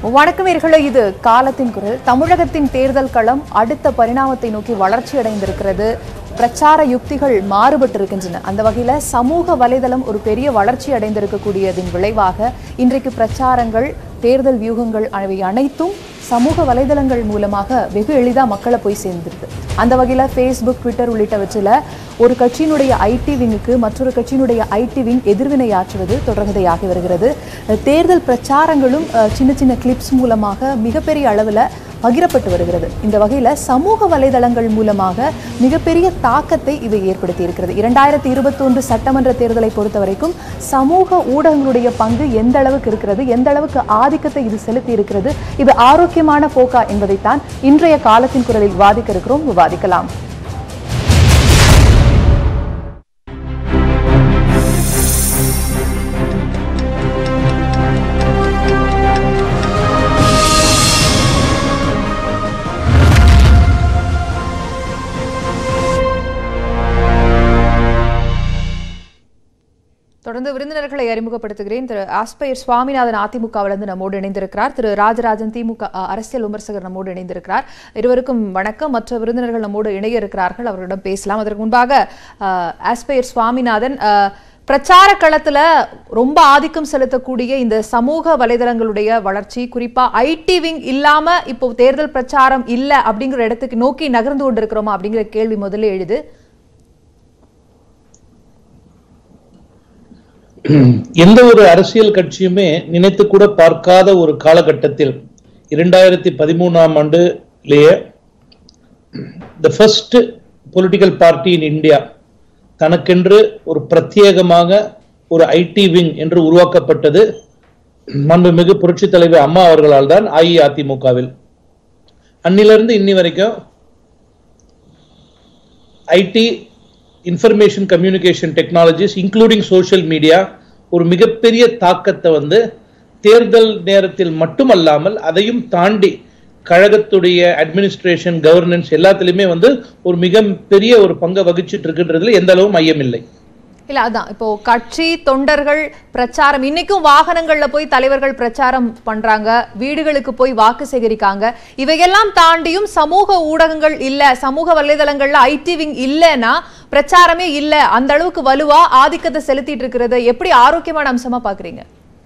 வணக்கம் நேயர்களே இது காலத்தின் குரல் தமிழகத்தின் தேர்தல் களம் அடுத்த பரிணாமத்தை நோக்கி வளர்ச்சி அடைந்திருக்கிறது பிரச்சார யுக்திகள் மாறுபட்டிருக்கின்றன அந்த வகையில சமூக வலைதளம் ஒரு பெரிய வளர்ச்சி அடைந்திருக்கக்கூடியதின் விளைவாக இன்றைக்கு பிரச்சாரங்கள் தேர்தல் வியூகங்கள் அவை அனைத்தும் சமூக வலைதளங்கள் மூலமாக வெகு எளிதா மக்களை போய் சேர்ந்துருது அந்த வகையில ஃபேஸ்புக் ட்விட்டர் உள்ளிட்டவற்றில் ஒரு கட்சியினுடைய ஐடி விங்குக்கு மற்றொரு கட்சியினுடைய ஐடி விங் எதிர்வினையாற்றுவது தொடர்கதையாகி வருகிறது தேர்தல் பிரச்சாரங்களும் அஹ், சின்ன சின்ன கிளிப்ஸ் மூலமாக மிகப்பெரிய அளவில் பகிரப்பட்டு வருகிறது இந்த வகையில சமூக வலைதளங்கள் மூலமாக மிகப்பெரிய தாக்கத்தை இது ஏற்படுத்தி இருக்கிறது இரண்டாயிரத்தி இருபத்தொன்று சட்டமன்ற தேர்தலை பொறுத்த வரைக்கும் சமூக ஊடகங்களுடைய பங்கு எந்த அளவுக்கு இருக்கிறது எந்த அளவுக்கு ஆதிக்கத்தை இது செலுத்தி இருக்கிறது இது ஆரோக்கியமான போக்கா என்பதைத்தான் இன்றைய காலத்தின் குரலில் விவாதிக்க இருக்கிறோம் விவாதிக்கலாம் தொடர்ந்து விருந்தினர்களை அறிமுகப்படுத்துகிறேன் திரு ஆஸ்பயர் சுவாமிநாதன் அதிமுகவிலிருந்து நம்மோடு இணைந்திருக்கிறார் திரு ராஜராஜன் திமுக அ, அரசியல் விமர்சகர் நம்மோடு இணைந்திருக்கிறார் இருவருக்கும் வணக்கம் மற்ற விருந்தினர்கள் நம்மோடு இணைய இருக்கிறார்கள் அவர்களிடம் பேசலாம் அதற்கு முன்பாக அ, ஆஸ்பயர் சுவாமிநாதன் அ, பிரச்சார களத்துல ரொம்ப ஆதிக்கம் செலுத்தக்கூடிய இந்த சமூக வலைதளங்களுடைய வளர்ச்சி குறிப்பா ஐடி விங் இல்லாம இப்போ தேர்தல் பிரச்சாரம் இல்ல அப்படிங்கிற இடத்துக்கு நோக்கி நகர்ந்து கொண்டிருக்கிறோமா அப்படிங்கிற கேள்வி முதல்ல எழுது எந்த ஒரு அரசியல் கட்சியுமே நினைத்து கூட பார்க்காத ஒரு காலகட்டத்தில் இரண்டாயிரத்தி பதிமூணாம் ஆண்டுலேயே the first political party in India தனக்கென்று ஒரு பிரத்யேகமாக ஒரு ஐடி விங் என்று உருவாக்கப்பட்டது மாண்புமிகு புரட்சி தலைவர் அம்மா அவர்களால் தான் அஇஅதிமுகவில் அன்னிலிருந்து இன்னி வரைக்கும் IT information communication technologies including social media ஒரு மிகப்பெரிய தாக்கத்தை வந்து தேர்தல் நேரத்தில் மட்டுமல்லாமல் அதையும் தாண்டி கழகத்துடைய அட்மினிஸ்ட்ரேஷன் கவர்னன்ஸ் எல்லாத்துலயுமே வந்து ஒரு மிக பெரிய ஒரு பங்கை வகிச்சிட்டு இருக்குன்றதுல எந்த அளவும் ஐயம் இல்லை இல்ல அதான் இப்போ கட்சி தொண்டர்கள் பிரச்சாரம் இன்னைக்கும் வாகனங்கள்ல போய் தலைவர்கள் பிரச்சாரம் பண்றாங்க வீடுகளுக்கு போய் வாக்கு சேகரிக்காங்க இவையெல்லாம் தாண்டியும் சமூக ஊடகங்கள் இல்ல சமூக வலைதளங்கள்ல ஐடி விங் இல்லைன்னா பிரச்சாரமே இல்ல அந்த அளவுக்கு வலுவா ஆதிக்கத்தை செலுத்திட்டு இருக்கிறது எப்படி ஆரோக்கியமான அம்சமா பாக்குறீங்க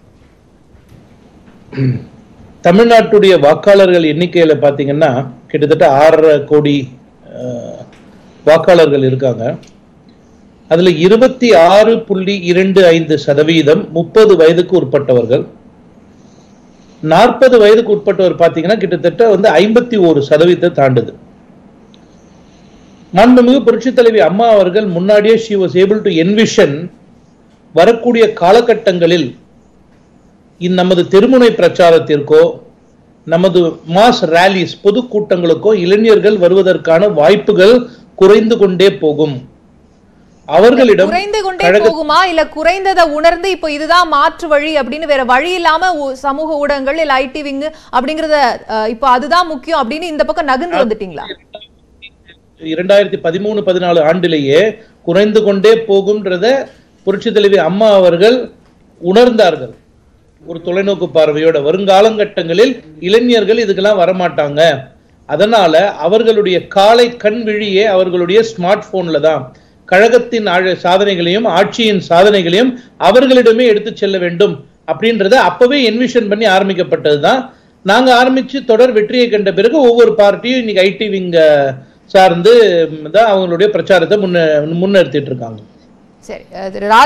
தமிழ்நாட்டுடைய வாக்காளர்கள் எண்ணிக்கையில பாத்தீங்கன்னா கிட்டத்தட்ட ஆறரை கோடி அஹ், வாக்காளர்கள் இருக்காங்க அதுல இருபத்தி ஆறு புள்ளி இரண்டு ஐந்து சதவீதம் முப்பது வயதுக்கு உட்பட்டவர்கள் நாற்பது வயதுக்கு உட்பட்டவர் பாத்தீங்கன்னா கிட்டத்தட்ட வந்து ஐம்பத்தி ஒரு சதவீதத்தை தாண்டுது மாண்புமிகு புரட்சித் தலைவி அம்மா அவர்கள் முன்னாடியே she was able to envision வரக்கூடிய காலகட்டங்களில் இந்த நமது தெருமுனை பிரச்சாரத்திற்கோ நமது மாஸ் ரேலிஸ் பொதுக்கூட்டங்களுக்கோ இளைஞர்கள் வருவதற்கான வாய்ப்புகள் குறைந்து கொண்டே போகும் அவர்களிடம் குறைந்து கொண்டே கழக- போகுமா இல்ல குறைந்ததை உணர்ந்து இப்போ இதுதான் மாற்று வழி அப்படின்னு வேற வழி இல்லாம ஊ- சமூக ஊடகங்கள் இல்ல ஐடி விங் அப்படிங்கறத அஹ், இப்போ அதுதான் முக்கியம் அப்படின்னு இந்த பக்கம் நகர்ந்து வந்துட்டீங்களா இரண்டாயிரத்தி பதிமூணு பதினாலு ஆண்டிலேயே குறைந்து கொண்டே போகும்ன்றத புரட்சி தலைவி அம்மா அவர்கள் உணர்ந்தார்கள் ஒரு தொலைநோக்கு பார்வையோட வருங்காலங்கட்டங்களில் இளைஞர்கள் இதுக்கெல்லாம் வரமாட்டாங்க அதனால அவர்களுடைய காலை கண் விழியே அவர்களுடைய ஸ்மார்ட் போன்ல தான் கழகத்தின் ஆழ- சாதனைகளையும் ஆட்சியின் சாதனைகளையும் அவர்களிடமே எடுத்து செல்ல வேண்டும் அப்படின்றத அப்பவே என்விஷன் பண்ணி ஆரம்பிக்கப்பட்டதுதான் நாங்க ஆரம்பிச்சு தொடர் வெற்றியை கண்ட பிறகு ஒவ்வொரு பார்ட்டியும் இன்னைக்கு ஐடி விங்க சார்ந்து ம், தான் அவங்களுடைய பிரச்சாரத்தை முன்ன முன்னெடுத்திட்டு இருக்காங்க சரி அஹ், திரு ராஜ்